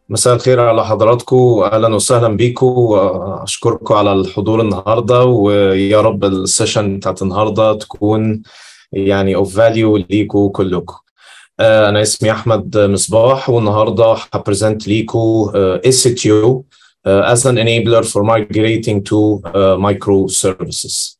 مساء الخير على حضراتكم اهلا وسهلا بيكم اشكركم على الحضور النهارده ويا رب السيشن بتاعت النهارده تكون يعني اوف فاليو ليكم كلكم انا اسمي احمد مصباح والنهارده هبريزنت ليكم اس تي او as an enabler for migrating to uh, microservices.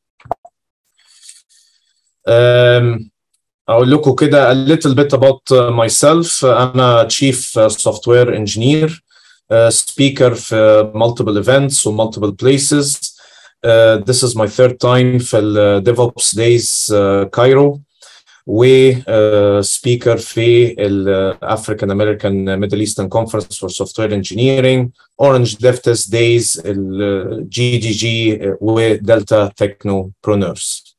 Um, أقول لكم كده a little bit about myself أنا chief software engineer uh, speaker في multiple events و multiple places uh, this is my third time في ال DevOps Days uh, Cairo و uh, speaker في ال African American Middle Eastern Conference for Software Engineering Orange DevTest Days ال GDG و Delta Technopreneurs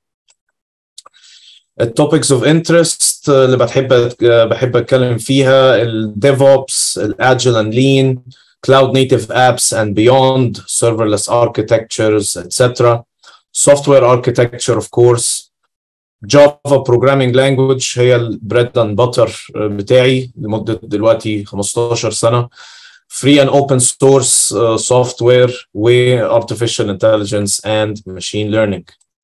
التوبكس اوف انترست اللي بحب بحب اتكلم فيها الديفوبس الاجل اند لين cloud native apps and beyond serverless architectures etc software architecture of course Java programming language هي البريد اند باتر بتاعي لمده دلوقتي 15 سنه free and open source uh, software و artificial intelligence and machine learning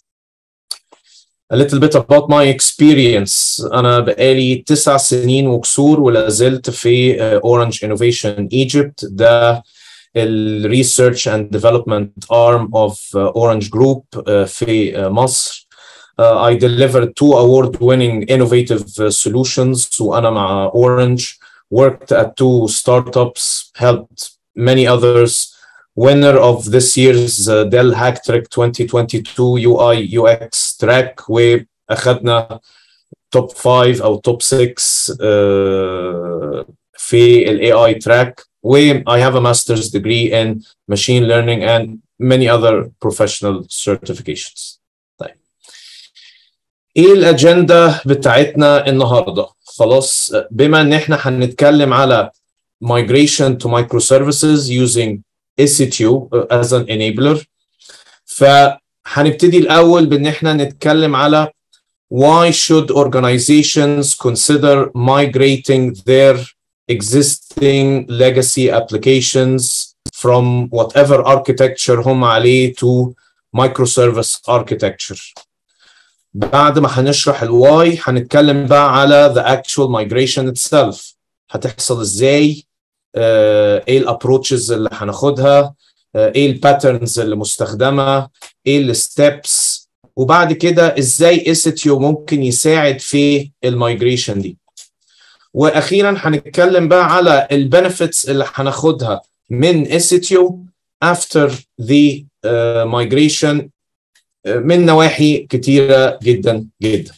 a little bit about my experience أنا بقالي تسع سنين وكسور ولا زلت في Orange Innovation Egypt ده ال Research and Development arm of Orange Group في مصر Uh, I delivered two award-winning innovative uh, solutions وأنا مع Orange worked at two startups helped many others winner of this year's uh, Dell Hack Trick 2022 UI UX track واخدنا توب 5 او توب 6 uh, في ال AI track و I have a master's degree in machine learning and many other professional certifications. طيب ايه الاجنده بتاعتنا النهارده؟ خلاص بما ان احنا هنتكلم على migration to microservices using EC2 as an enabler فهنبتدي الأول بإن إحنا نتكلم على why should organizations consider migrating their existing legacy applications from whatever architecture هم عليه to microservice architecture بعد ما هنشرح الواي هنتكلم بقى على the actual migration itself هتحصل ازاي ايه الابروتشز اللي هناخدها ايه الباترنز اللي مستخدمه ايه الستبس وبعد كده ازاي اسيتيو ممكن يساعد في المايجريشن دي واخيرا هنتكلم بقى على البنفيتس اللي هناخدها من اسيتيو after the uh, migration من نواحي كتيره جدا جدا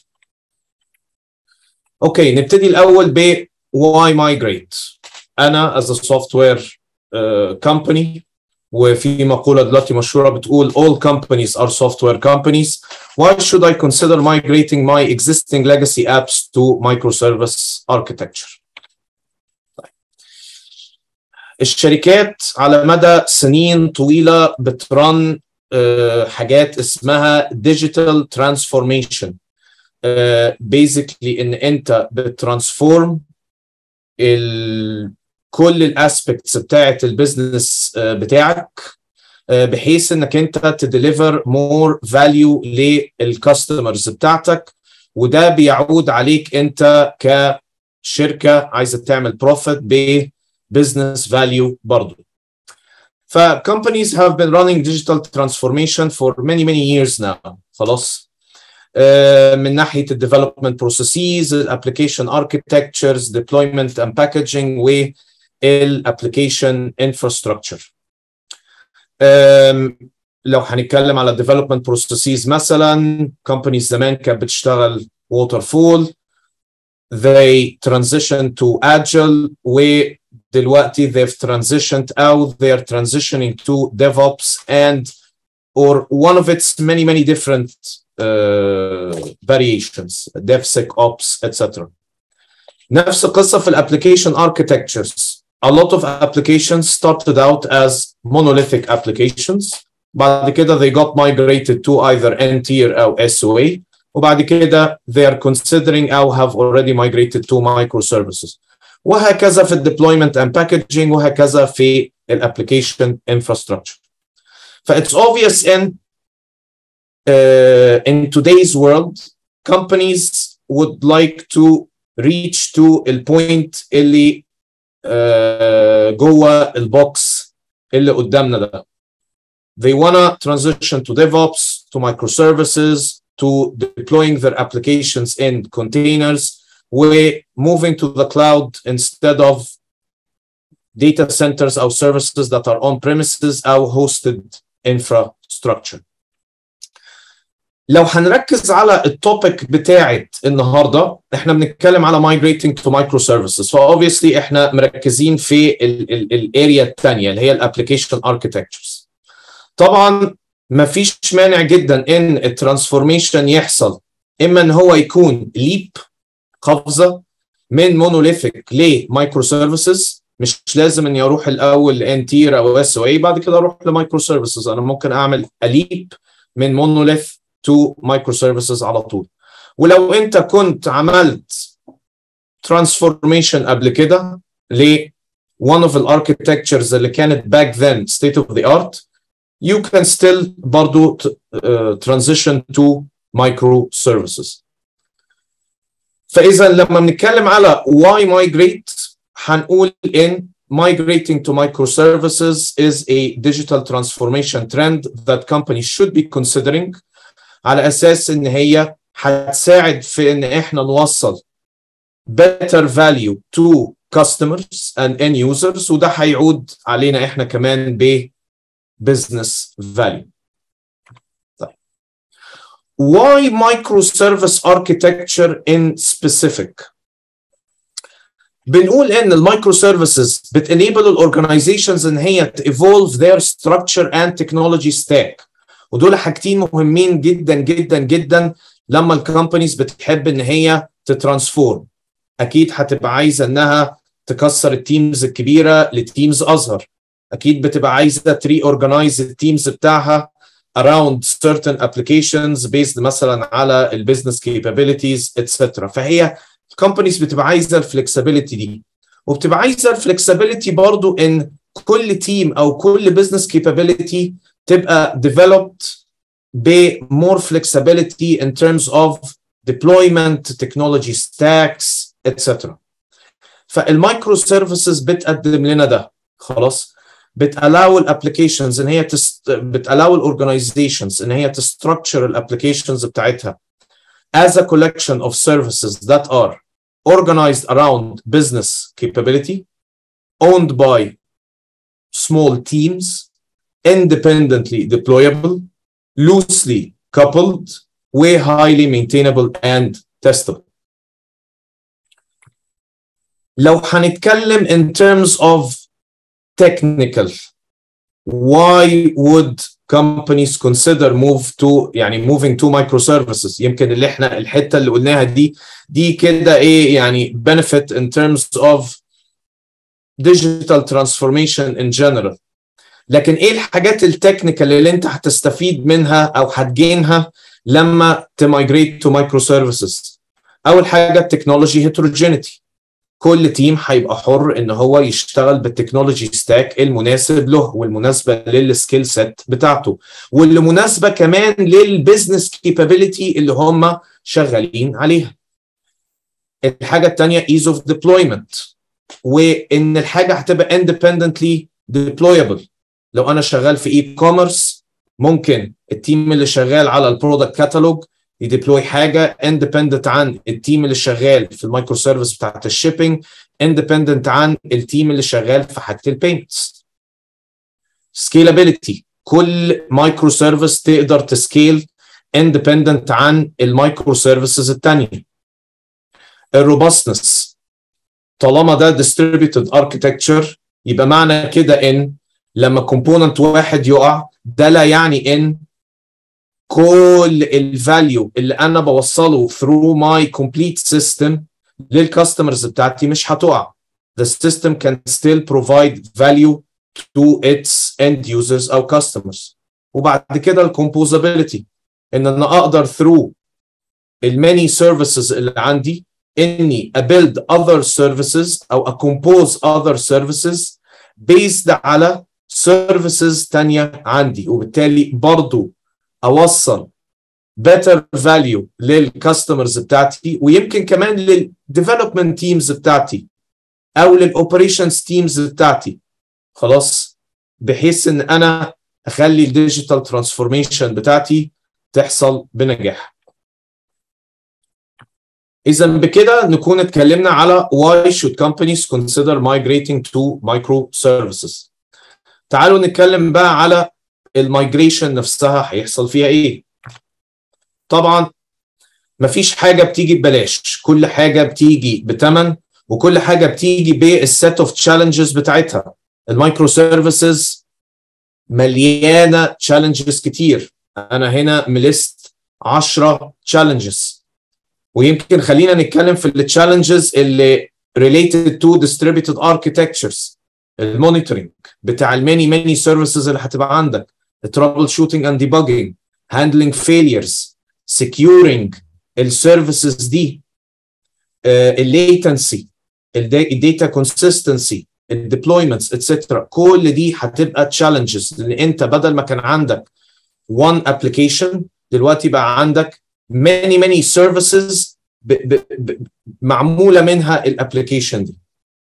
اوكي نبتدي الاول ب why migrate انا as a software uh, company وفي مقوله دلوقتي مشهوره بتقول all companies are software companies why should I consider migrating my existing legacy apps to microservice architecture الشركات على مدى سنين طويله بترن uh, حاجات اسمها digital transformation uh, basically ان انت بترانسفورم ال كل الاسبكتس بتاعت البيزنس بتاعك بحيث انك انت تديليفر مور فاليو للكاستمرز بتاعتك وده بيعود عليك انت كشركه عايزه تعمل بروفيت ببزنس فاليو برضه. ف companies have been running digital transformation for many many years now خلاص من ناحيه الديفلوبمنت بروسيسز الابلكيشن اركتكتشرز ديبلويمنت اند باكجينج والابلكيشن انفراستراكشر لو هنتكلم على development processes مثلا companies زمان كانت بتشتغل waterfall they transitioned to agile ودلوقتي they've transitioned out they're transitioning to DevOps and or one of its many many different uh, variations DevSecOps etc نفس القصة في الابلكيشن architectures a lot of applications started out as monolithic applications بعد كده they got migrated to either N-tier أو SOA وبعد كده they are considering أو have already migrated to microservices وهكذا في الديبلويمنت اند باكجينج وهكذا في الابلكيشن انفراستراكشر فايتس obvious in uh, in today's world companies would like to reach to البوينت اللي uh, جوه البوكس اللي قدامنا ده they wanna transition to DevOps to microservices to deploying their applications in containers we're moving to the cloud instead of data centers or services that are on premises or hosted infrastructure. لو هنركز على التوبيك بتاعت النهارده احنا بنتكلم على migrating to microservices فobviously احنا مركزين في الاريا الثانيه اللي هي الابلكيشن architectures. طبعا ما فيش مانع جدا ان الترانسفورميشن يحصل اما ان هو يكون ليب قفزه من مونوليثيك لمايكرو سيرفيسز مش لازم اني اروح الاول لان تير او اس او اي بعد كده اروح لمايكرو سيرفيسز انا ممكن اعمل اليب من مونوليث تو مايكرو سيرفيسز على طول ولو انت كنت عملت ترانسفورميشن قبل كده ل one of the architectures اللي كانت back then state of the art you can still برضو uh, transition to microservices فاذا لما بنتكلم على why migrate هنقول in migrating to microservices is a digital transformation trend that companies should be considering على اساس ان هي هتساعد في ان احنا نوصل better value to customers and end users وده هيعود علينا احنا كمان ب business value. طيب. Why microservice architecture in specific? بنقول ان المايكرو سيرفيسز بتenable الاورجنايزيشنز ان هي evolve their structure and technology stack ودول حاجتين مهمين جدا جدا جدا لما الكومبانيز بتحب ان هي تترانسفورم اكيد هتبقى عايزه انها تكسر التيمز الكبيره لتيمز اصغر اكيد بتبقى عايزه تري اورجنايز التيمز بتاعها around certain applications based مثلا على البيزنس capabilities etc فهي الكومبانيز بتبقى عايزه الفلكسبيليتي دي وبتبقى عايزه الفلكسبيليتي برضو ان كل تيم او كل بزنس capability تبقى developed ب more flexibility in terms of deployment technology stacks etc فالمايكرو سيرفيسز بتقدم لنا ده خلاص بتالاو الابلكيشنز ان هي تست... بتالاو الاورجنايزيشنز ان هي تستراكشر الابلكيشنز بتاعتها as a collection of services that are organized around business capability owned by small teams independently deployable loosely coupled way highly maintainable and testable لو هنتكلم in terms of technical why would companies consider move to يعني moving to microservices يمكن اللي احنا الحته اللي قلناها دي دي كده ايه يعني benefit in terms of digital transformation in general لكن ايه الحاجات التكنيكال اللي انت هتستفيد منها او هتجينها لما تمايجريت تو مايكرو سيرفيسز اول حاجه التكنولوجي هيتروجينيتي كل تيم هيبقى حر ان هو يشتغل بالتكنولوجي ستاك المناسب له والمناسبه للسكيل سيت بتاعته واللي مناسبه كمان للبزنس كيبابيليتي اللي هم شغالين عليها الحاجه الثانيه ايز اوف ديبلويمنت وان الحاجه هتبقى independently deployable لو انا شغال في اي كوميرس ممكن التيم اللي شغال على البرودكت كاتالوج يديبلوي حاجه اندبندنت عن التيم اللي شغال في المايكرو سيرفيس بتاعت الشيبنج اندبندنت عن التيم اللي شغال في حاجه البيمنتس سكيلابيلتي كل مايكرو سيرفيس تقدر تسكيل اندبندنت عن المايكرو سيرفيسز الثانيه الروبستنس طالما ده ديستريبيوتد اركتكتشر يبقى معنى كده ان لما كومبوننت واحد يقع ده لا يعني ان كل الفاليو اللي انا بوصله through my complete system للكاستمرز بتاعتي مش هتقع the system can still provide value to its end users او customers وبعد كده الكومبوزابيلتي ان انا اقدر through الماني سيرفيسز اللي عندي اني ابيلد other services او اكومبوز other services based على services تانية عندي وبالتالي برضو اوصل better value للكاستمرز بتاعتي ويمكن كمان للديفلوبمنت تيمز بتاعتي او للاوبريشنز تيمز بتاعتي خلاص بحيث ان انا اخلي الديجيتال ترانسفورميشن بتاعتي تحصل بنجاح اذا بكده نكون اتكلمنا على why should companies consider migrating to microservices تعالوا نتكلم بقى على المايجريشن نفسها هيحصل فيها ايه طبعا مفيش حاجه بتيجي ببلاش كل حاجه بتيجي بتمن وكل حاجه بتيجي بالسيت اوف تشالنجز بتاعتها المايكرو سيرفيسز مليانه تشالنجز كتير انا هنا ملست 10 تشالنجز ويمكن خلينا نتكلم في التشالنجز اللي related to distributed architectures المونيتورنج بتاع الماني ماني سيرفيسز اللي هتبقى عندك الترابل شوتنج اند ديباجنج هاندلنج فيليرز securing السيرفيسز دي الليتنسي الداتا كونسيستنسي الديبلويمنتس اتسترا كل دي هتبقى تشالنجز لان انت بدل ما كان عندك one application دلوقتي بقى عندك many many services ب ب ب معموله منها الابلكيشن دي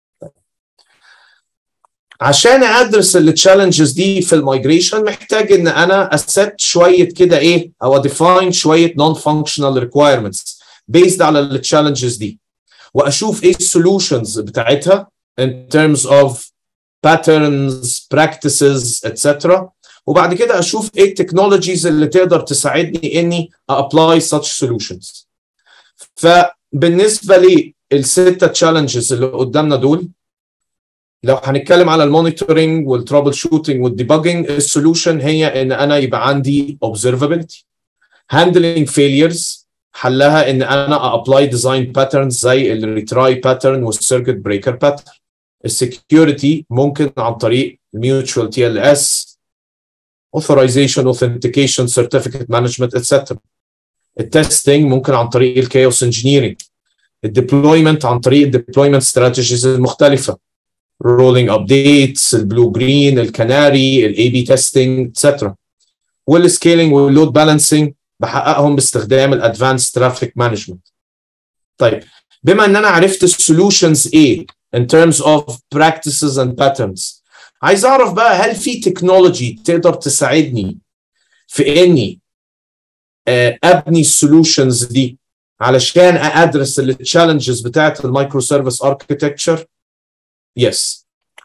عشان ادرس التشالنجز دي في المايجريشن محتاج ان انا اسيت شويه كده ايه او اديفاين شويه نون فانكشنال ريكوايرمنتس بيزد على التشالنجز دي واشوف ايه السولوشنز بتاعتها in terms of patterns practices etc وبعد كده اشوف ايه التكنولوجيز اللي تقدر تساعدني اني ابلاي such solutions فبالنسبه للسته تشالنجز اللي قدامنا دول لو هنتكلم على المونيتورنج والترابل شوتنج والديباجنج السولوشن هي ان انا يبقى عندي observability handling failures حلها ان انا ابلاي ديزاين باترنز زي الريتراي باترن والسيركت بريكر باترن السكيورتي ممكن عن طريق mutual TLS authorization authentication certificate management etc التستنج ممكن عن طريق الكاوس انجينيرنج الديبلويمنت عن طريق الديبلويمنت استراتيجيز المختلفه رولينج ابديتس البلو جرين الكناري الاي بي تيستنج اتسترا والسكيلينج واللود بالانسنج بحققهم باستخدام الادفانس ترافيك مانجمنت طيب بما ان انا عرفت السولوشنز ايه in terms of practices and patterns عايز اعرف بقى هل في تكنولوجي تقدر تساعدني في اني ابني السولوشنز دي علشان ادرس التشالنجز بتاعت المايكرو سيرفيس اركتكتشر يس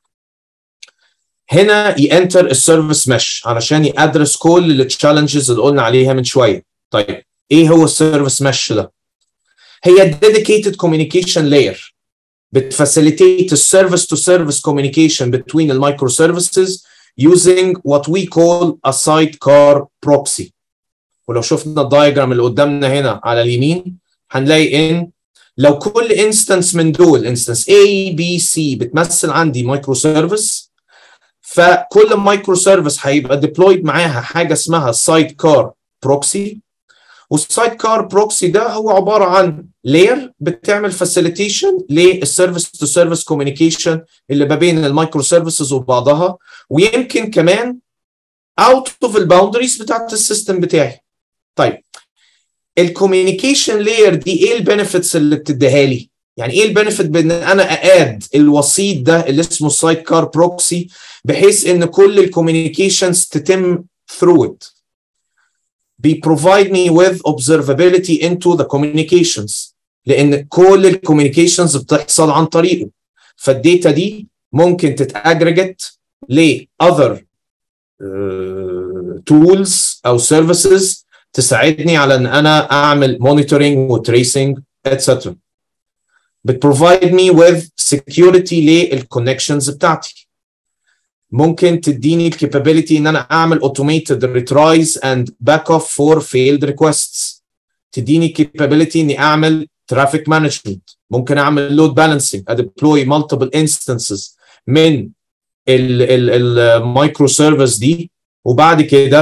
هنا ينتر السيرفيس مش علشان يدرس كل التشالنجز اللي قلنا عليها من شويه طيب ايه هو السيرفيس مش ده هي dedicated communication layer بتفacilitate السيرفيس to service communication between the microservices using what we call a sidecar proxy ولو شفنا الدايجرام اللي قدامنا هنا على اليمين هنلاقي ان لو كل انستنس من دول انستنس A B C بتمثل عندي مايكرو سيرفيس فكل مايكرو سيرفيس هيبقى ديبلويد معاها حاجه اسمها سايد كار بروكسي والسايد كار بروكسي ده هو عباره عن لاير بتعمل فاسيليتيشن للسيرفيس تو سيرفيس كوميونيكيشن اللي ما بين المايكرو سيرفيسز وبعضها ويمكن كمان اوت اوف الباوندريز بتاعت السيستم بتاعي طيب الكوميونيكيشن لاير دي ايه البنفيتس اللي بتديها لي؟ يعني ايه البنفيت بان انا ااد الوسيط ده اللي اسمه السايد كار بروكسي بحيث ان كل الكوميونيكيشنز تتم through it بي provide me with observability into the communications لان كل الكوميونيكيشنز بتحصل عن طريقه فالداتا دي ممكن تتاجريجيت ل other uh, tools او services تساعدني على ان انا اعمل monitoring وتريسنج etc بتبروفايد مي with security للكونكشنز بتاعتي ممكن تديني الكابابيلتي ان انا اعمل automated retries and backup for failed requests تديني capability اني اعمل traffic management ممكن اعمل load balancing ادبلوي multiple instances من المايكرو سيرفيس دي وبعد كده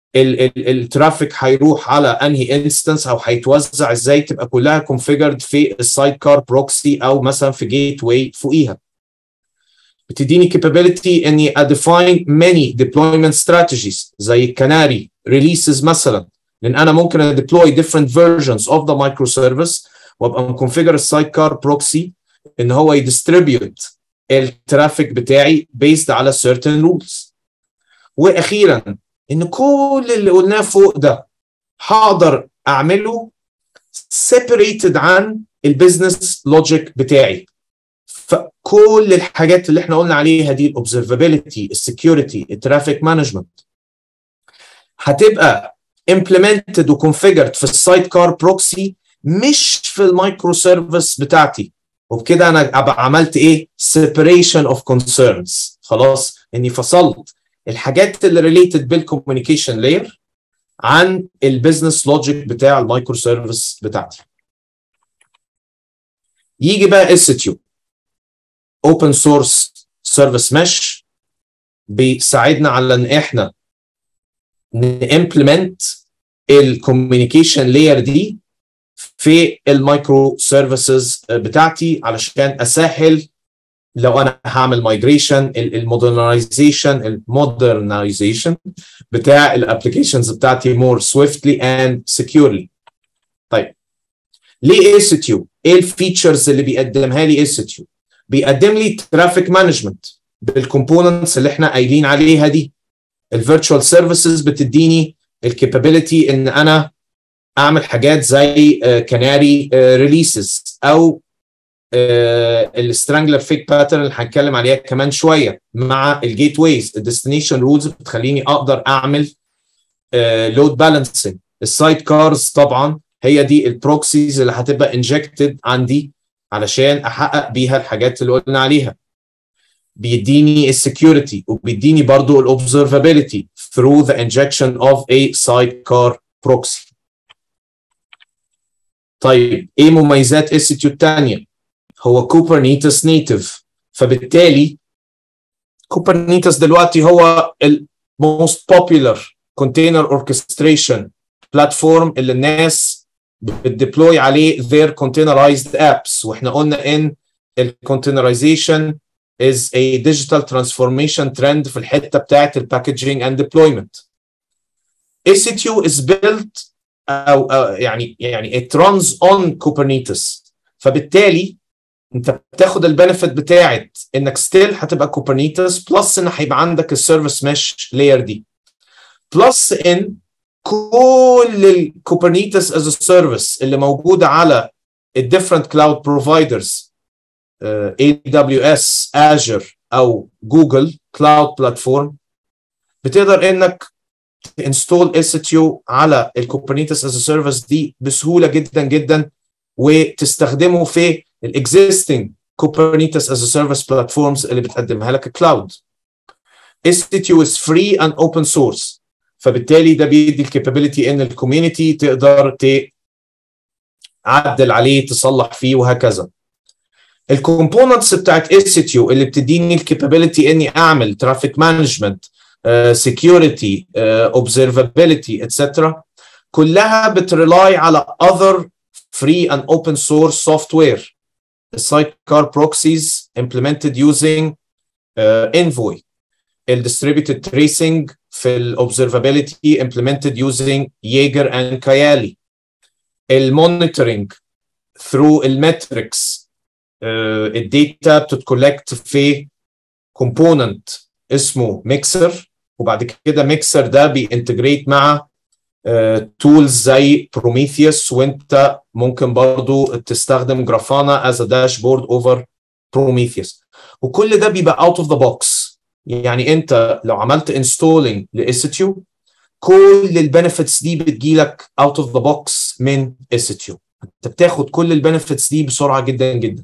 الترافيك هيروح على انهي انستنس او هيتوزع ازاي تبقى كلها كونفيجرد في السايد كار بروكسي او مثلا في جيت واي فوقيها بتديني capability اني اديفاين many deployment strategies زي الكناري ريليسز مثلا لان انا ممكن اديبلوي different versions of the microservice وابقى مكونفيجر السايد كار بروكسي ان هو يديستريبيوت الترافيك بتاعي based على certain rules واخيرا ان كل اللي قلناه فوق ده هقدر اعمله separated عن البيزنس لوجيك بتاعي فكل الحاجات اللي احنا قلنا عليها دي الاوبزرفابيلتي السكيورتي الترافيك مانجمنت هتبقى implemented وconfigured في السايد كار بروكسي مش في المايكرو سيرفيس بتاعتي وبكده انا ابقى عملت ايه separation of concerns خلاص اني فصلت الحاجات اللي ريليتد بالكوميونيكيشن لاير عن البيزنس لوجيك بتاع المايكرو سيرفيس بتاعتي يجي بقى اس تيو اوبن سورس سيرفيس مش بيساعدنا على ان احنا نimplement الكوميونيكيشن لاير دي في المايكرو سيرفيسز بتاعتي علشان اسهل لو انا هعمل مايجريشن المودرنايزيشن المودرنايزيشن بتاع الابلكيشنز بتاعتي مور سويفتلي اند سكيورلي طيب ليه اس تيو ايه الفيتشرز اللي بيقدمها لي اس تيو بيقدم لي ترافيك مانجمنت بالكومبوننتس اللي احنا قايلين عليها دي الفيرتشوال سيرفيسز بتديني الكابابيلتي ان انا اعمل حاجات زي كناري ريليسز او السترانجلر فيك باترن اللي هنتكلم عليها كمان شويه مع الجيت ويز الديستنيشن رولز بتخليني اقدر اعمل لود بالانسنج السايد كارز طبعا هي دي البروكسيز اللي هتبقى انجكتد عندي علشان احقق بيها الحاجات اللي قلنا عليها بيديني السكيورتي وبيديني برضو الاوبزرفابيلتي through the injection of a sidecar proxy طيب ايه مميزات اس تيو الثانيه هو كوبرنيتس نيتف فبالتالي كوبرنيتس دلوقتي هو الموست بوبيلر كونتينر اوركستريشن بلاتفورم اللي الناس بتديبلوي عليه their containerized apps واحنا قلنا ان الكونتينرايزيشن is a digital transformation trend في الحته بتاعت الباكجينج and deployment. EC2 is built او, أو يعني يعني it runs on Kubernetes فبالتالي انت بتاخد البنفيت بتاعت انك ستيل هتبقى كوبرنيتس بلس ان هيبقى عندك السيرفيس مش لاير دي بلس ان كل الكوبرنيتس از سيرفيس اللي موجوده على الديفرنت كلاود بروفايدرز اي دبليو اس اجر او جوجل كلاود بلاتفورم بتقدر انك تنستول اس تيو على الكوبرنيتس از سيرفيس دي بسهوله جدا جدا وتستخدمه في الاكزيستنج كوبرنيتس از سيرفيس بلاتفورمز اللي بتقدمها لك الكلاود اس2 is free and open source فبالتالي ده بيدي الكابابيلتي ان الكوميونتي تقدر تعدل عليه تصلح فيه وهكذا الكومبوننتس بتاعت اس2 اللي بتديني الكابابيلتي اني اعمل ترافيك مانجمنت سكيورتي اوبزرفابيلتي اتسترا كلها بتريلاي على other free and open source software sidecar proxies implemented using uh, Envoy ال distributed tracing في ال observability implemented using Jaeger and Kayali ال monitoring through المتركس uh, الداتا بتتكولكت في component اسمه ميكسر وبعد كده ميكسر ده بينتجريت مع تولز uh, زي بروميثيوس وانت ممكن برضو تستخدم جرافانا از داشبورد اوفر بروميثيوس وكل ده بيبقى اوت اوف ذا بوكس يعني انت لو عملت انستولينج لاستيو كل البنفيتس دي بتجيلك اوت اوف ذا بوكس من استيو انت بتاخد كل البنفيتس دي بسرعه جدا جدا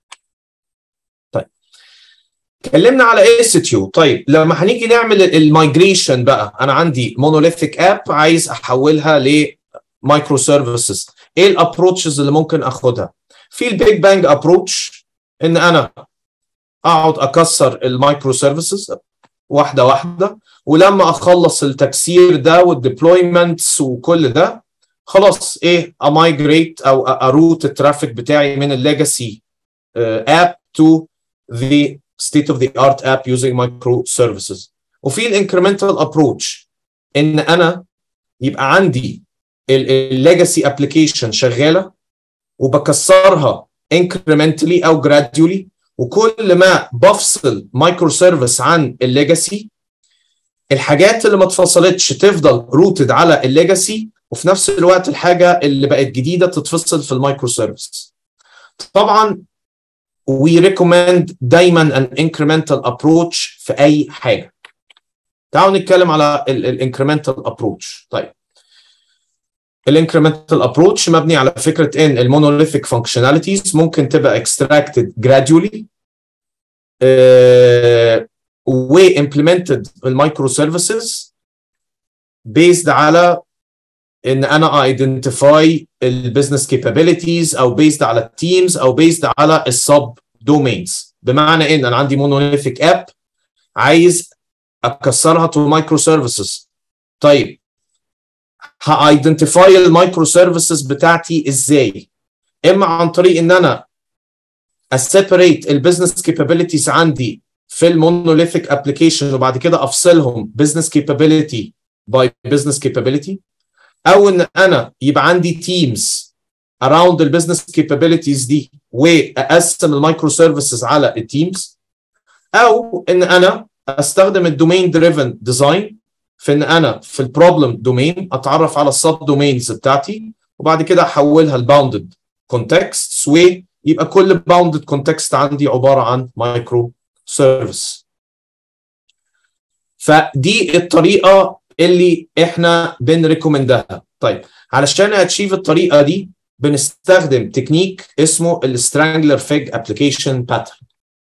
اتكلمنا على استيو طيب لما هنيجي نعمل المايجريشن بقى انا عندي مونوليثيك اب عايز احولها لمايكرو سيرفيسز ايه الابروتشز اللي ممكن اخدها في البيج بانج ابروتش ان انا اقعد اكسر المايكرو سيرفيسز واحده واحده ولما اخلص التكسير ده والديبلويمنتس وكل ده خلاص ايه امايجريت او اروت الترافيك بتاعي من الليجاسي اب تو the state of the art app using microservices وفي الانكريمنتال ابروتش ان انا يبقى عندي الليجاسي ابلكيشن شغاله وبكسرها incrementally او gradually وكل ما بفصل مايكرو سيرفيس عن الليجاسي الحاجات اللي ما اتفصلتش تفضل روتد على الليجاسي وفي نفس الوقت الحاجه اللي بقت جديده تتفصل في المايكرو سيرفيس طبعا we recommend دايما an incremental approach في اي حاجه تعالوا نتكلم على الانكريمنتال ابروتش طيب الانكريمنتال ابروتش مبني على فكره ان المونوليثيك فانكشناليتيز ممكن تبقى extracted gradually uh, و implemented المايكرو سيرفيسز based على ان انا ايدنتيفاي البيزنس كابابيلتيز او بيزد على التيمز او بيزد على السب دومينز بمعنى ان انا عندي مونوليثيك اب عايز اكسرها تو مايكرو سيرفيسز طيب هايدنتيفاي المايكرو سيرفيسز بتاعتي ازاي اما عن طريق ان انا اسيبريت البيزنس كابابيلتيز عندي في المونوليثيك ابلكيشن وبعد كده افصلهم بزنس كابابيلتي باي بزنس كابابيلتي او ان انا يبقى عندي تيمز اراوند البزنس كابابيلتيز دي واقسم المايكرو سيرفيسز على التيمز او ان انا استخدم الدومين دريفن ديزاين في ان انا في البروبلم دومين اتعرف على السب دومينز بتاعتي وبعد كده احولها لباوندد كونتكست ويبقى كل باوندد كونتكست عندي عباره عن مايكرو سيرفيس فدي الطريقه اللي احنا بنريكومندها طيب علشان اتشيف الطريقه دي بنستخدم تكنيك اسمه السترانجلر فيج ابلكيشن باترن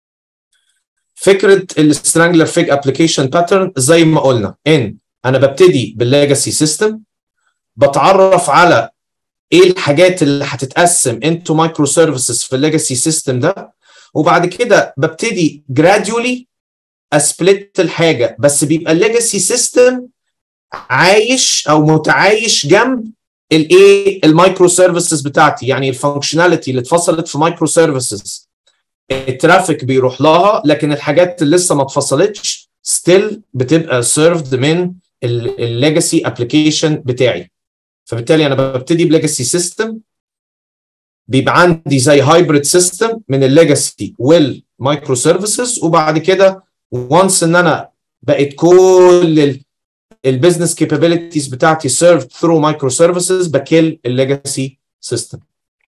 فكره السترانجلر فيج ابلكيشن باترن زي ما قلنا ان انا ببتدي بالليجاسي سيستم بتعرف على ايه الحاجات اللي هتتقسم انتو مايكرو سيرفيسز في الليجاسي سيستم ده وبعد كده ببتدي جراديولي اسبلت الحاجه بس بيبقى الليجاسي سيستم عايش او متعايش جنب الايه المايكرو سيرفيسز بتاعتي يعني الفانكشناليتي اللي اتفصلت في مايكرو سيرفيسز الترافيك بيروح لها لكن الحاجات اللي لسه ما اتفصلتش ستيل بتبقى سيرفد من الليجاسي ابلكيشن بتاعي فبالتالي انا ببتدي بليجاسي سيستم بيبقى عندي زي هايبريد سيستم من الليجاسي والمايكرو سيرفيسز وبعد كده وانس ان انا بقت كل البيزنس كابابيلتيز بتاعتي سيرفد ثرو مايكرو سيرفيسز بكل الليجاسي سيستم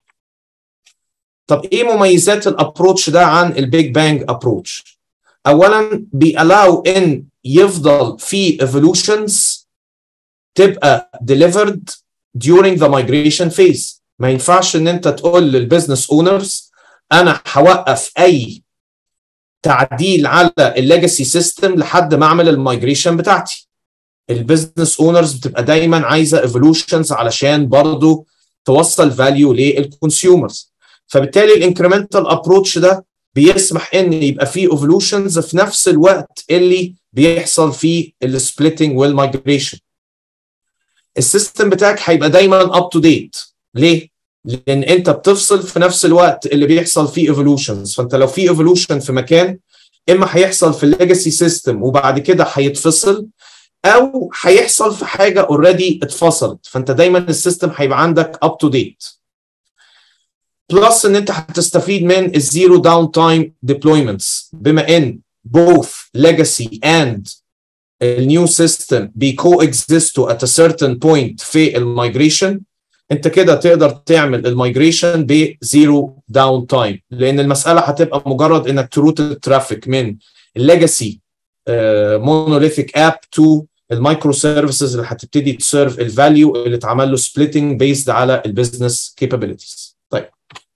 طب ايه مميزات الابروتش ده عن البيج بانج ابروتش اولا بيألاو ان يفضل في evolutions تبقى delivered during the migration phase ما ينفعش ان انت تقول للبزنس اونرز انا هوقف اي تعديل على الليجاسي سيستم لحد ما اعمل المايجريشن بتاعتي البزنس اونرز بتبقى دايما عايزه ايفولوشنز علشان برضو توصل فاليو للكونسيومرز فبالتالي الانكريمنتال ابروتش ده بيسمح ان يبقى فيه ايفولوشنز في نفس الوقت اللي بيحصل فيه السبليتنج والمايجريشن السيستم بتاعك هيبقى دايما اب تو ديت ليه؟ لان انت بتفصل في نفس الوقت اللي بيحصل فيه ايفولوشنز فانت لو في ايفولوشن في مكان اما هيحصل في الليجاسي سيستم وبعد كده هيتفصل او هيحصل في حاجه اوريدي اتفصلت فانت دايما السيستم هيبقى عندك اب تو ديت بلس ان انت هتستفيد من الزيرو داون تايم ديبلويمنتس بما ان both legacy and النيو سيستم بيكو اكزيستوا at a certain point في المايجريشن انت كده تقدر تعمل المايجريشن بزيرو داون تايم لان المساله هتبقى مجرد انك تروت الترافيك من الليجاسي مونوليثيك اب تو المايكرو سيرفيسز اللي هتبتدي تسيرف الفاليو اللي اتعمل له سبليتنج بيزد على البيزنس كابابيلتيز طيب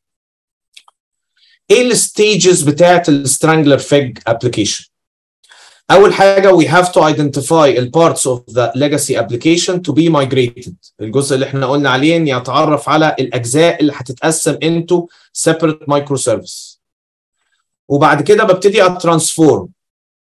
ايه الستيجز بتاعت السترانجلر فيج ابلكيشن اول حاجه we have to identify the parts of the legacy application to be migrated الجزء اللي احنا قلنا عليه ان يتعرف على الاجزاء اللي هتتقسم into separate microservice وبعد كده ببتدي اترانسفورم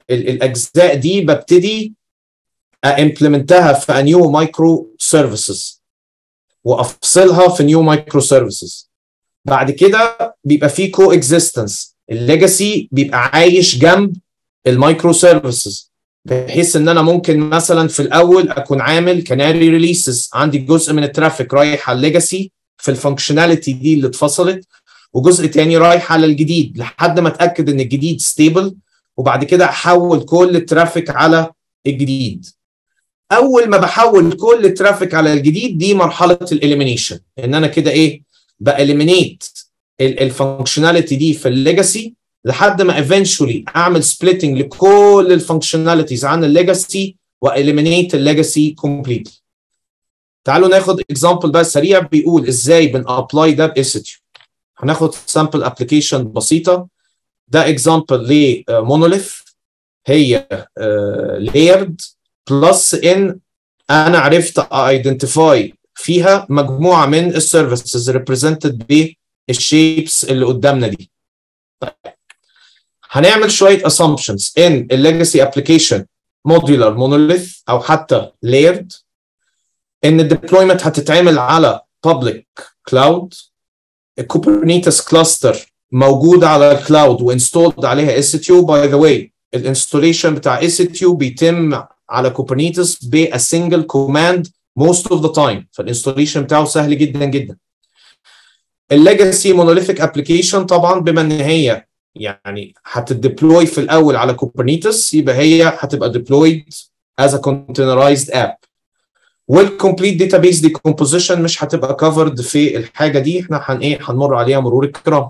الاجزاء دي ببتدي امبلمنتها في نيو مايكرو سيرفيسز وافصلها في نيو مايكرو سيرفيسز بعد كده بيبقى في كو اكزيستنس الليجاسي بيبقى عايش جنب المايكرو سيرفيسز بحيث ان انا ممكن مثلا في الاول اكون عامل كناري ريليسز عندي جزء من الترافيك رايح على الليجاسي في الفانكشناليتي دي اللي اتفصلت وجزء تاني رايح على الجديد لحد ما اتاكد ان الجديد ستيبل وبعد كده احول كل الترافيك على الجديد اول ما بحول كل الترافيك على الجديد دي مرحله الاليمينيشن ان انا كده ايه باليمينيت الفانكشناليتي دي في الليجاسي لحد ما eventually اعمل سبليتنج لكل الفانكشناليتيز عن الليجاسي واليمينيت الليجاسي كومبليتلي تعالوا ناخد اكزامبل بقى سريع بيقول ازاي بنابلاي ده باسيتيو هناخد سامبل ابلكيشن بسيطه ده اكزامبل لمونوليث هي لايرد بلس ان انا عرفت ايدنتيفاي فيها مجموعه من السيرفيسز ريبريزنتد بالشيبس اللي قدامنا دي طيب هنعمل شويه assumptions ان الليجاسي ابلكيشن modular monolith او حتى layered ان الديبلويمنت هتتعمل على public cloud الكوبرنيتس كلاستر موجود على الكلاود وانستولد عليها اس تيو باي ذا واي الانستوليشن بتاع اس تيو بيتم على كوبرنيتس ب single command most of the time فالانستوليشن بتاعه سهل جدا جدا الليجاسي مونوليثيك ابلكيشن طبعا بما ان هي يعني هتديبلوي في الاول على كوبرنيتس يبقى هي هتبقى deployed as a containerized app والكومبليت داتابيس ديكومبوزيشن مش هتبقى كفرد في الحاجه دي احنا هن ايه هنمر عليها مرور الكرام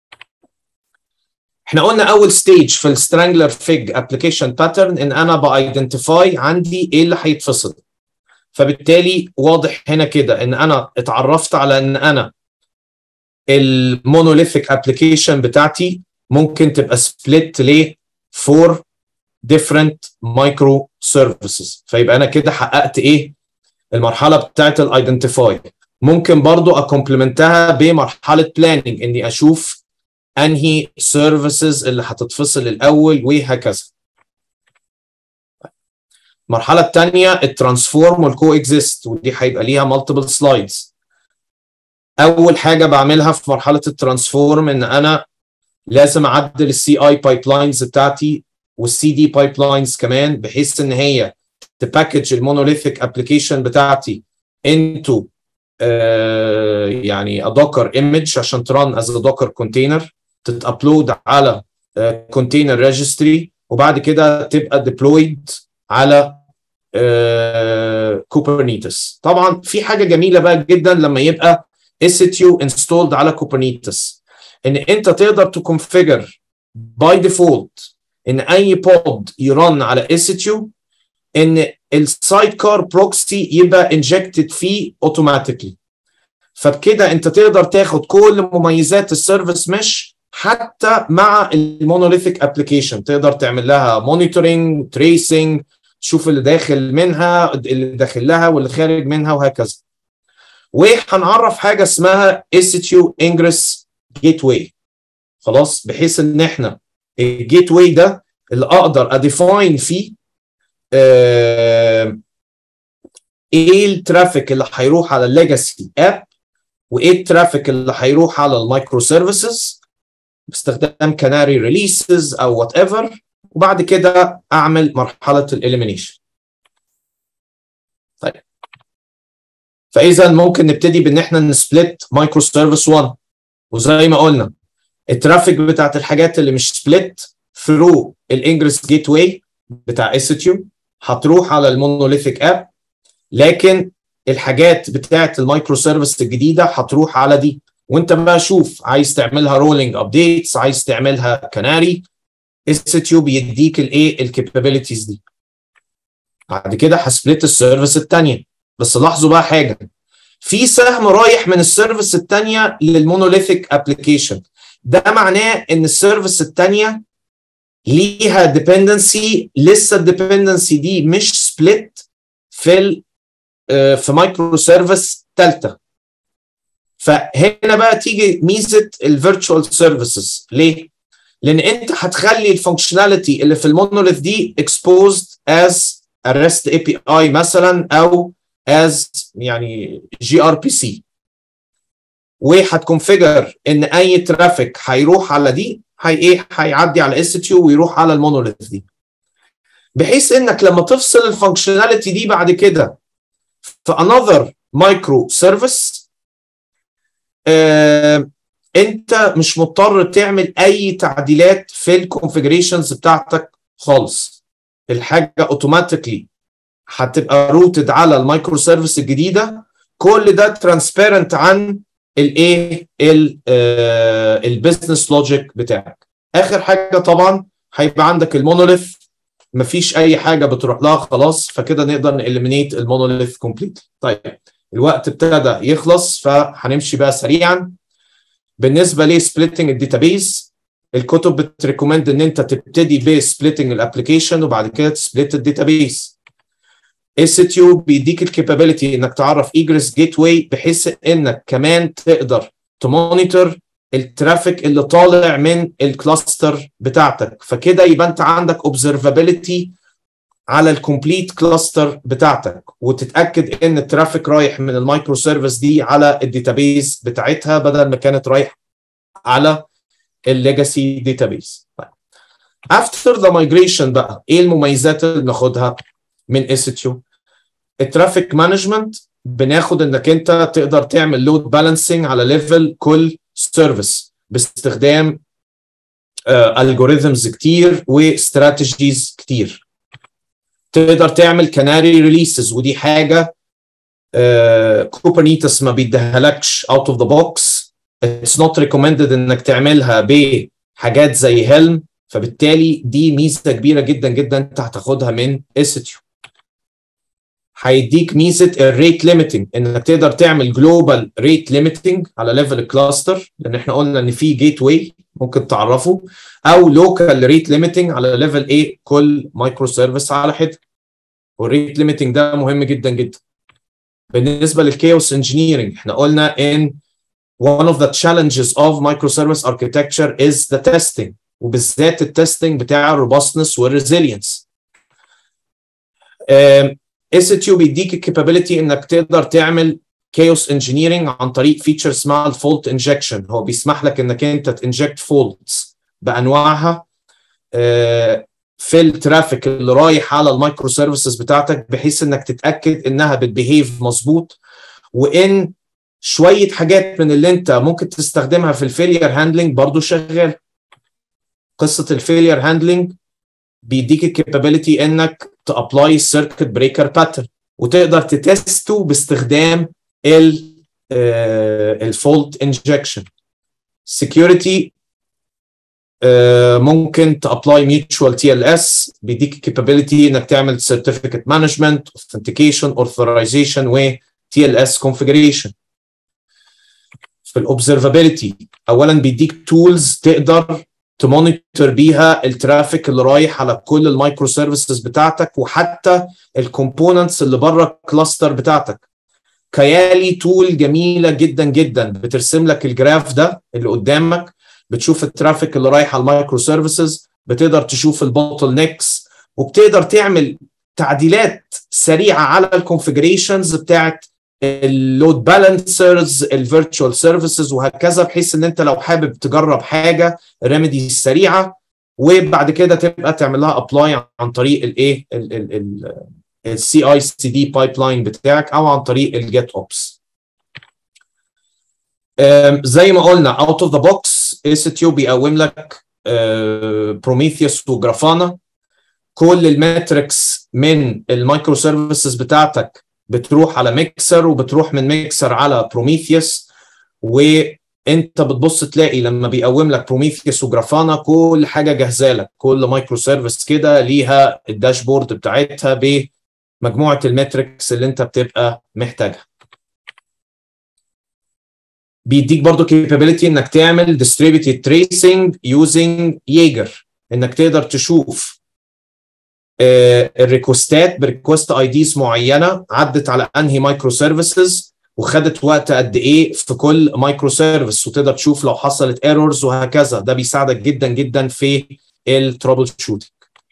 احنا قلنا اول ستيج في السترانجلر فيج ابلكيشن باترن ان انا بايدنتيفاي عندي ايه اللي هيتفصل فبالتالي واضح هنا كده ان انا اتعرفت على ان انا المونوليثيك ابلكيشن بتاعتي ممكن تبقى سبليت ل 4 different micro services فيبقى انا كده حققت ايه المرحله بتاعت الايدنتيفاي ممكن برضو اكومبلمنتها بمرحله بلاننج اني اشوف انهي سيرفيسز اللي هتتفصل الاول وهكذا المرحله الثانيه الترانسفورم والكو اكزيست ودي هيبقى ليها مالتيبل سلايدز اول حاجه بعملها في مرحله الترانسفورم ان انا لازم اعدل السي اي بايب لاينز بتاعتي والسي دي بايب لاينز كمان بحيث ان هي تباكج المونوليثيك ابلكيشن بتاعتي انتو آه يعني دوكر ايمج عشان تران از دوكر كونتينر تتابلود على كونتينر ريجستري وبعد كده تبقى ديبلويد على كوبرنيتس طبعا في حاجه جميله بقى جدا لما يبقى اس تيو انستولد على كوبرنيتس ان انت تقدر تكونفيجر باي ديفولت ان اي بود يرن على اس تيو ان السايد كار بروكسي يبقى انجكتد فيه اوتوماتيكلي فبكده انت تقدر تاخد كل مميزات السيرفيس مش حتى مع المونوليثيك ابلكيشن تقدر تعمل لها مونيتورنج تريسنج تشوف اللي داخل منها اللي داخل لها واللي خارج منها وهكذا وهنعرف حاجه اسمها STU Ingress Gateway خلاص بحيث ان احنا الجيت واي ده اللي اقدر اديفاين فيه آه ايه الترافيك اللي هيروح على الليجاسي اب وايه الترافيك اللي هيروح على المايكرو سيرفيسز باستخدام كناري ريليسز او وات ايفر وبعد كده اعمل مرحله الاليمينيشن طيب فاذا ممكن نبتدي بان احنا نسبلت مايكرو سيرفيس 1 وزي ما قلنا الترافيك بتاعت الحاجات اللي مش سبلت ثرو الانجرس جيت واي بتاع اس تيو هتروح على المونوليثيك اب لكن الحاجات بتاعت المايكرو سيرفيس الجديده هتروح على دي وانت بقى شوف عايز تعملها رولينج ابديتس عايز تعملها كناري اس تيو بيديك الايه الكابابيلتيز دي بعد كده هسبلت السيرفيس الثانيه بس لاحظوا بقى حاجه في سهم رايح من السيرفيس الثانيه للمونوليثيك ابلكيشن ده معناه ان السيرفيس الثانيه ليها ديبندنسي لسه الديبندنسي دي مش سبليت في ال في مايكرو سيرفيس ثالثه فهنا بقى تيجي ميزه الفيرتشوال سيرفيسز ليه؟ لان انت هتخلي الفانكشناليتي اللي في المونوليث دي exposed as a REST API مثلا او as يعني جي ار بي سي وهتكونفيجر ان اي ترافيك هيروح على دي هي ايه هيعدي على اس تيو ويروح على المونوليث دي بحيث انك لما تفصل الفانكشناليتي دي بعد كده في another مايكرو سيرفيس انت مش مضطر تعمل اي تعديلات في الكونفيجريشنز بتاعتك خالص الحاجه اوتوماتيكلي هتبقى روتد على المايكرو سيرفيس الجديده كل ده ترانسبيرنت عن الايه البيزنس لوجيك بتاعك اخر حاجه طبعا هيبقى عندك المونوليث مفيش اي حاجه بتروح لها خلاص فكده نقدر نإليمينيت المونوليث كومبليت طيب الوقت ابتدى يخلص فهنمشي بقى سريعا بالنسبه لسبليتنج الداتابيز الكتب بتريكومند ان انت تبتدي بسبليتنج الابلكيشن وبعد كده تسبليت الداتابيز اس تيو بيديك الكابابيلتي انك تعرف ايجرس جيت واي بحيث انك كمان تقدر تمونيتور الترافيك اللي طالع من الكلاستر بتاعتك فكده يبقى انت عندك اوبزرفابيلتي على الكومبليت كلاستر بتاعتك وتتاكد ان الترافيك رايح من المايكرو سيرفيس دي على الداتابيز بتاعتها بدل ما كانت رايح على الليجاسي داتابيز افتر ذا مايجريشن بقى ايه المميزات اللي بناخدها من اس تيو الترافيك مانجمنت بناخد انك انت تقدر تعمل لود بالانسنج على ليفل كل سيرفيس باستخدام الجوريزمز كتير واستراتيجيز كتير تقدر تعمل كناري ريليسز ودي حاجه كوبرنيتس ما بيديهالكش اوت اوف ذا بوكس اتس نوت ريكومندد انك تعملها بحاجات زي هيلم فبالتالي دي ميزه كبيره جدا جدا انت هتاخدها من اسيتيو هيديك ميزه الريت ليميتنج انك تقدر تعمل جلوبال ريت ليميتنج على ليفل الكلاستر لان احنا قلنا ان في جيت واي ممكن تعرفه او لوكال ريت ليميتنج على ليفل ايه كل مايكرو سيرفيس على حده والريت ليميتنج ده مهم جدا جدا بالنسبه للكيوس انجينيرنج احنا قلنا ان one of the challenges of microservice architecture is the testing وبالذات التستنج بتاع الروبستنس والريزيلينس اس تيو بيديك الكابابيلتي انك تقدر تعمل chaos engineering عن طريق فيتشر اسمها الفولت انجكشن هو بيسمح لك انك انت تنجكت فولتس بانواعها في الترافيك اللي رايح على المايكرو سيرفيسز بتاعتك بحيث انك تتاكد انها بتبيهيف مظبوط وان شويه حاجات من اللي انت ممكن تستخدمها في الفيلير هاندلنج برضو شغال قصه الفيلير هاندلنج بيديك الكابابيلتي انك تابلاي السيركت بريكر باترن وتقدر تتستو باستخدام ال الفولت انجكشن سكيورتي ممكن تابلاي ميوتشوال تي ال اس بيديك كابابيلتي انك تعمل سيرتيفيكت مانجمنت اوثنتيكيشن اوثرايزيشن و تي ال اس كونفيجريشن في الاوبزرفابيلتي اولا بيديك تولز تقدر تمونيتور بيها الترافيك اللي رايح على كل المايكرو سيرفيسز بتاعتك وحتى الكومبوننتس اللي بره الكلاستر بتاعتك كيالي تول جميله جدا جدا بترسم لك الجراف ده اللي قدامك بتشوف الترافيك اللي رايح على المايكرو سيرفيسز بتقدر تشوف البوتل نيكس وبتقدر تعمل تعديلات سريعه على الكونفجريشنز بتاعت اللود بالانسرز الفيرتشوال سيرفيسز وهكذا بحيث ان انت لو حابب تجرب حاجه ريميدي سريعه وبعد كده تبقى تعمل لها ابلاي عن طريق الايه السي اي سي دي بايب لاين بتاعك او عن طريق الجيت اوبس زي ما قلنا اوت اوف ذا بوكس اس تيو بيقوم لك بروميثيوس وجرافانا كل الماتريكس من المايكرو سيرفيسز بتاعتك بتروح على ميكسر وبتروح من ميكسر على بروميثيوس وانت بتبص تلاقي لما بيقوم لك بروميثيوس وجرافانا كل حاجه جاهزه لك كل مايكرو سيرفيس كده ليها الداشبورد بتاعتها بمجموعه الماتريكس اللي انت بتبقى محتاجها بيديك برضو capability انك تعمل distributed tracing using Jaeger انك تقدر تشوف الريكوستات بريكوست اي ديز معينه عدت على انهي مايكرو سيرفيسز وخدت وقت قد ايه في كل مايكرو سيرفيس وتقدر تشوف لو حصلت ايرورز وهكذا ده بيساعدك جدا جدا في الترابل شوتنج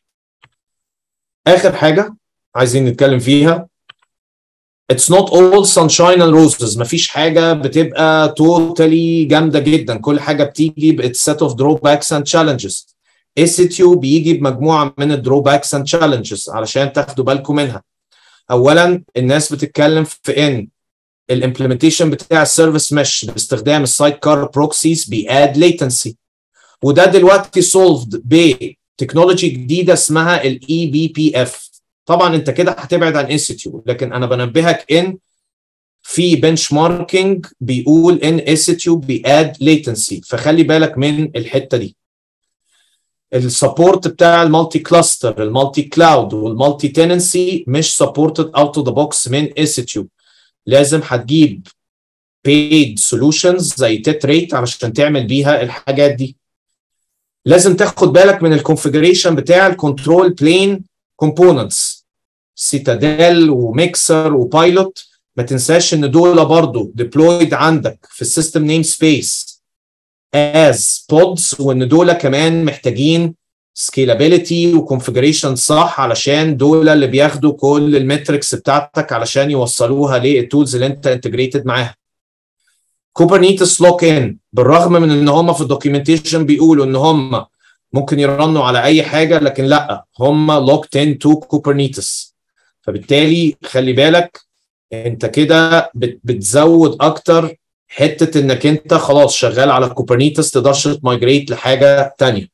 اخر حاجه عايزين نتكلم فيها It's not all sunshine and roses مفيش حاجة بتبقى totally جامدة جدا كل حاجة بتيجي ب set of drawbacks and challenges SCTU بيجي بمجموعة من الدروباكس and challenges علشان تاخدوا بالكم منها أولا الناس بتتكلم في إن الامبلمنتيشن بتاع السيرفيس مش باستخدام السايد كار بروكسيز بياد ليتنسي وده دلوقتي سولفد بتكنولوجي جديده اسمها الاي بي بي اف طبعا انت كده هتبعد عن انستيتيوت لكن انا بنبهك ان في بنش ماركينج بيقول ان انستيتيوت بياد ليتنسي فخلي بالك من الحته دي السبورت بتاع المالتي كلاستر المالتي كلاود والمالتي تننسي مش سبورتد اوت اوف ذا بوكس من انستيتيوت لازم هتجيب paid solutions زي تيت ريت علشان تعمل بيها الحاجات دي لازم تاخد بالك من الكونفجريشن بتاع الكنترول بلين كومبوننتس سيتاديل وميكسر وبايلوت ما تنساش ان دول برضو ديبلويد عندك في السيستم نيم سبيس از بودز وان دول كمان محتاجين سكيلابيلتي وكونفجريشن صح علشان دول اللي بياخدوا كل المتركس بتاعتك علشان يوصلوها للتولز اللي انت انتجريتد معاها كوبرنيتس لوك ان بالرغم من ان هم في الدوكيومنتيشن بيقولوا ان هم ممكن يرنوا على اي حاجه لكن لا هم لوكت ان تو كوبرنيتس فبالتالي خلي بالك انت كده بتزود اكتر حته انك انت خلاص شغال على كوبرنيتس تقدرش تمايجريت لحاجه ثانيه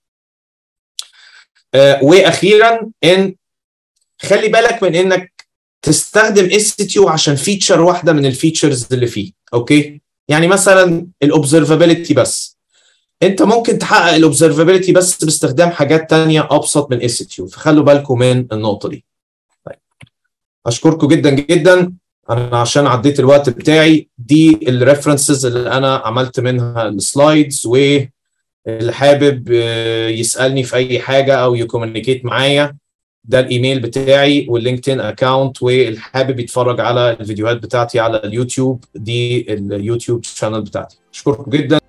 آه واخيرا ان خلي بالك من انك تستخدم اس تي عشان فيتشر واحده من الفيتشرز اللي فيه اوكي يعني مثلا الاوبزرفابيلتي بس انت ممكن تحقق الاوبزرفابيلتي بس باستخدام حاجات تانية ابسط من اس تي فخلوا بالكم من النقطه دي طيب اشكركم جدا جدا انا عشان عديت الوقت بتاعي دي الريفرنسز اللي انا عملت منها السلايدز واللي حابب يسالني في اي حاجه او يكومينيكيت معايا ده الايميل بتاعي واللينكدين اكونت واللي حابب يتفرج على الفيديوهات بتاعتي على اليوتيوب دي اليوتيوب شانل بتاعتي اشكركم جدا